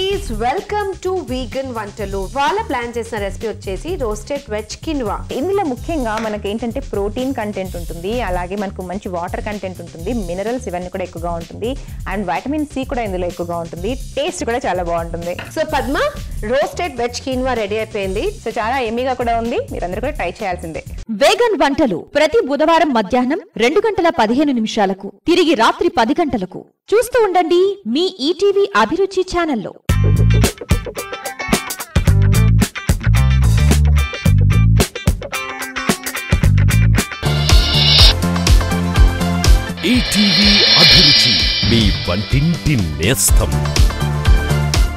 foodies welcome to vegan వంటలు వాళ్ళ plan చేసిన రెసిపీ వచ్చేసి రోస్టెడ్ వెజ్ కిన్వా ఇందులో ముఖ్యంగా మనకి ఏంటంటే ప్రోటీన్ కంటెంట్ ఉంటుంది అలాగే మనకు మంచి వాటర్ కంటెంట్ ఉంటుంది మినరల్స్ ఇవన్నీ కూడా ఎక్కువగా ఉంటుంది అండ్ వైటమిన్ సి కూడా ఇందులో ఎక్కువగా ఉంటుంది టేస్ట్ కూడా చాలా బాగుంటుంది so Padma roasted veg quinoa ready అయిపోయింది సో చాలా ఎమ్మీగా కూడా ఉంది మీరందరూ కూడా ట్రై చేయాల్సిందే వేగన్ వంటలు ప్రతి బుధవారం మధ్యాహ్నం రెండు గంటల పదిహేను నిమిషాలకు తిరిగి రాత్రి పది గంటలకు చూస్తూ ఉండండి మీ ఈటీవీ అభిరుచి ఛానల్లో ఈటీవీ అభిరుచి మీ వంటింటి నేస్తం